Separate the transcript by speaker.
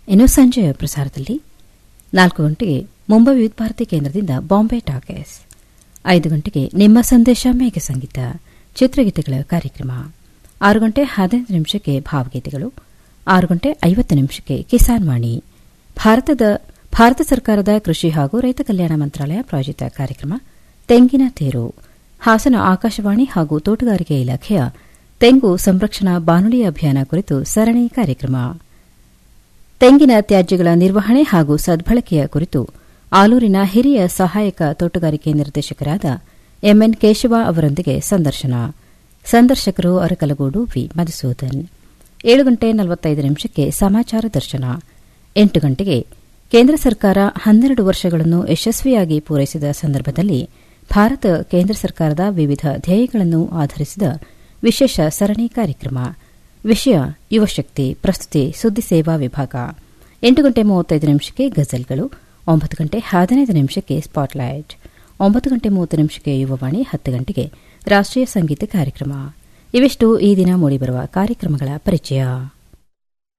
Speaker 1: ಇನ್ನು ಸಂಜೆಯ ಪ್ರಸಾರದಲ್ಲಿ ನಾಲ್ಕು ಗಂಟೆಗೆ ಮುಂಬೈ ವಿವಿಧ ಭಾರತಿ ಕೇಂದ್ರದಿಂದ ಬಾಂಬೆ ಟಾಕೀಸ್ ಐದು ಗಂಟೆಗೆ ನಿಮ್ಮ ಸಂದೇಶ ಮೇಘ ಸಂಗೀತ ಚಿತ್ರಗೀತೆಗಳ ಕಾರ್ಯಕ್ರಮ ಆರು ಗಂಟೆ ಹದಿನೈದು ನಿಮಿಷಕ್ಕೆ ಭಾವಗೀತೆಗಳು ಆರು ಗಂಟೆ ಐವತ್ತು ನಿಮಿಷಕ್ಕೆ ಕಿಸಾನ್ ವಾಣಿ ಭಾರತದ ಭಾರತ ಸರ್ಕಾರದ ಕೃಷಿ ಹಾಗೂ ರೈತ ಕಲ್ಯಾಣ ಮಂತ್ರಾಲಯ ಪ್ರಾಯೋಜಿತ ಕಾರ್ಯಕ್ರಮ ತೆಂಗಿನ ತೇರು ಹಾಸನ ಆಕಾಶವಾಣಿ ಹಾಗೂ ತೋಟಗಾರಿಕೆ ಇಲಾಖೆಯ ತೆಂಗು ಸಂರಕ್ಷಣಾ ಬಾನುಲಿ ಅಭಿಯಾನ ಕುರಿತು ಸರಣಿ ಕಾರ್ಯಕ್ರಮ ತೆಂಗಿನ ತ್ಯಾಜ್ಯಗಳ ನಿರ್ವಹಣೆ ಹಾಗೂ ಸದ್ಬಳಕೆಯ ಕುರಿತು ಆಲೂರಿನ ಹಿರಿಯ ಸಹಾಯಕ ತೋಟಗಾರಿಕೆ ನಿರ್ದೇಶಕರಾದ ಎಂಎನ್ ಕೇಶವ ಅವರೊಂದಿಗೆ ಸಂದರ್ಶನ ಸಂದರ್ಶಕರು ಅರಕಲಗೂಡು ವಿ ಮಧುಸೂದನ್ ಏಳು ಗಂಟೆ ನಲವತ್ತೈದು ನಿಮಿಷಕ್ಕೆ ಸಮಾಚಾರ ದರ್ಶನ ಎಂಟು ಗಂಟೆಗೆ ಕೇಂದ್ರ ಸರ್ಕಾರ ಹನ್ನೆರಡು ವರ್ಷಗಳನ್ನು ಯಶಸ್ವಿಯಾಗಿ ಪೂರೈಸಿದ ಸಂದರ್ಭದಲ್ಲಿ ಭಾರತ ಕೇಂದ್ರ ಸರ್ಕಾರದ ವಿವಿಧ ಧ್ಯೇಯಗಳನ್ನು ಆಧರಿಸಿದ ವಿಶೇಷ ಸರಣಿ ಕಾರ್ಯಕ್ರಮ ವಿಷಯ ಯುವಶಕ್ತಿ ಪ್ರಸ್ತುತಿ ಸುದ್ದಿ ಸೇವಾ ವಿಭಾಗ ಎಂಟು ಗಂಟೆ ಮೂವತ್ತೈದು ನಿಮಿಷಕ್ಕೆ ಗಜಲ್ಗಳು ಒಂಬತ್ತು ಗಂಟೆ ಹದಿನೈದು ನಿಮಿಷಕ್ಕೆ ಸ್ಪಾಟ್ಲೈಟ್ ಒಂಬತ್ತು ಗಂಟೆ ಮೂವತ್ತು ನಿಮಿಷಕ್ಕೆ ಯುವವಾಣಿ ಹತ್ತು ಗಂಟೆಗೆ ರಾಷ್ಟೀಯ ಸಂಗೀತ ಕಾರ್ಯಕ್ರಮ ಇವಿಷ್ಟು ಈ ದಿನ ಮೂಡಿಬರುವ ಕಾರ್ಯಕ್ರಮಗಳ ಪರಿಚಯ